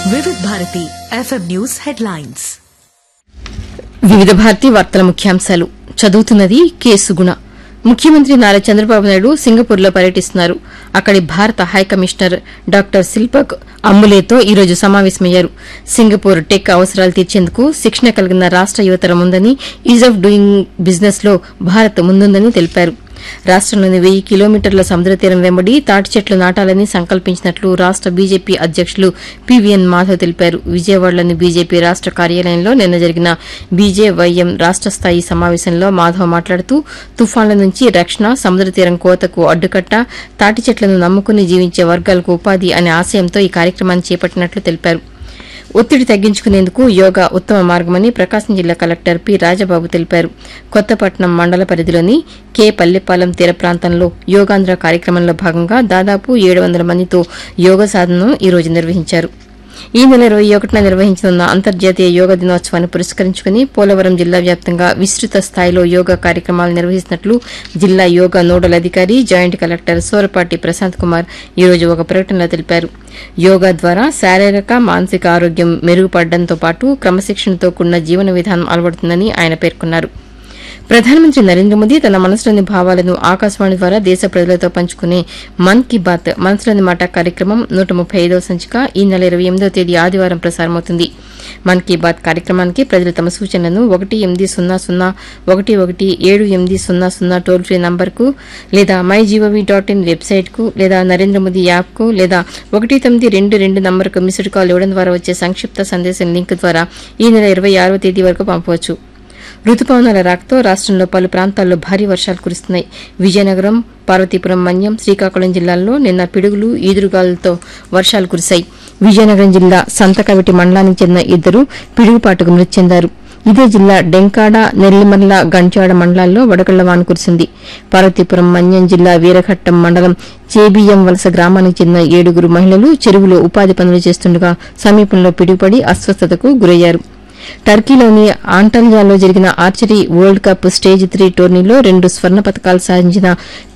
వివిధ Bharati FM news headlines వివిధ భారతి వార్తల ముఖ్యాంశాలు చదువుతున్నది కె సుగుణ ముఖ్యమంత్రి నారా చంద్రబాబు నాయుడు సింగపూర్లో పర్యటిస్తున్నారు అక్కడి భారత హైకమిషనర్ డాక్టర్ శిల్పక్ అంబులేతో ఈ రోజు సమావేశమయ్యారు సింగపూర్ టెక్ అవసరాలు తీర్చేందుకు శిక్షణ కలిగిన రాష్ట యువతరం ఉందని ఈజ్ ఆఫ్ డూయింగ్ బిజినెస్ లో భారత్ ముందుందని తెలిపారు రాష్టంలోని వెయ్యి కిలోమీటర్ల సముద్ర తీరం వెంబడి తాటి చెట్లు నాటాలని సంకల్పించినట్లు రాష్ట బీజేపీ అధ్యకులు పీవీఎన్ మాధవ్ తెలిపారు విజయవాడలోని బీజేపీ రాష్ట కార్యాలయంలో నిన్న జరిగిన బీజేవైఎం రాష్ట స్థాయి సమావేశంలో మాధవ్ మాట్లాడుతూ తుఫాన్ల నుంచి రక్షణ సముద్ర తీరం కోతకు అడ్డుకట్ట తాటి చెట్లను నమ్ముకుని జీవించే వర్గాలకు ఉపాధి అనే ఆశయంతో ఈ కార్యక్రమాన్ని చేపట్టినట్లు తెలిపారు ఒత్తిడి తగ్గించుకునేందుకు యోగా ఉత్తమ మార్గమని ప్రకాశం జిల్లా కలెక్టర్ పి రాజబాబు తెలిపారు కొత్తపట్నం మండల పరిధిలోని కె పల్లెపాలెం తీర ప్రాంతంలో యోగాంధ్ర కార్యక్రమంలో భాగంగా దాదాపు ఏడు వందల మందితో యోగా సాధనను ఈ రోజు నిర్వహించారు ఈ నెల ఇరవై ఒకటిన నిర్వహించనున్న అంతర్జాతీయ యోగా దినోత్సవాన్ని పురస్కరించుకుని పోలవరం జిల్లా వ్యాప్తంగా విస్తృత స్థాయిలో యోగా కార్యక్రమాలు నిర్వహిస్తున్నట్లు జిల్లా యోగా నోడల్ అధికారి జాయింట్ కలెక్టర్ సోరపాటి ప్రశాంత్ కుమార్ ఈ రోజు ఒక ప్రకటనలో తెలిపారు యోగా ద్వారా శారీరక మానసిక ఆరోగ్యం మెరుగుపడడంతో పాటు క్రమశిక్షణతో కూడిన జీవన విధానం అలవడుతుందని ఆయన పేర్కొన్నారు ప్రధానమంత్రి నరేంద్ర మోదీ తన మనసులోని భావాలను ఆకాశవాణి ద్వారా దేశ ప్రజలతో పంచుకునే మన్ కీ బాత్ మనసులోని మాట కార్యక్రమం నూట ముప్పై ఐదవ సంచిక ఈ నెల ఇరవై ఎనిమిదవ తేదీ ఆదివారం ప్రసారమవుతుంది మన్ కీ బాత్ కార్యక్రమానికి ప్రజలు తమ సూచనలను ఒకటి ఎనిమిది సున్నా సున్నా ఒకటి ఒకటి ఏడు ఎనిమిది సున్నా సున్నా టోల్ ఫ్రీ నంబర్కు లేదా మై జీఓవీ డాట్ ఇన్ వెబ్సైట్కు లేదా నరేంద్ర మోదీ యాప్కు లేదా ఒకటి తొమ్మిది రెండు రెండు నంబర్కు మిస్డ్ కాల్ ఇవ్వడం ద్వారా వచ్చే సంక్షిప్త సందేశం లింక్ ద్వారా ఈ నెల ఇరవై ఆరవ తేదీ వరకు పంపవచ్చు రుతుపవనాల రాకతో రాష్టంలో పలు ప్రాంతాల్లో భారీ వర్షాలు కురుస్తున్నాయి విజయనగరం పార్వతీపురం మన్యం శ్రీకాకుళం జిల్లాల్లో నిన్న పిడుగులు ఈదురుగాలులతో వర్షాలు కురిశాయి విజయనగరం జిల్లా సంతకవిటి మండలానికి చెందిన ఇద్దరు పిడుగుపాటుకు మృతి చెందారు ఇదే జిల్లా డెంకాడ నెల్లిమర్ల గంచాడ మండలాల్లో వడగళ్ల వాన కురిసింది పార్వతీపురం మన్యం జిల్లా వీరఘట్టం మండలం చేబియ్యం వలస గ్రామానికి చెందిన ఏడుగురు మహిళలు చెరువులో ఉపాధి పనులు చేస్తుండగా సమీపంలో పిడుగుపడి అస్వస్థతకు గురయ్యారు టర్కీలోని ఆంటల్యాలో జరిగిన archery world cup stage three టోర్నీలో రెండు స్వర్ణ పతకాలు సాధించిన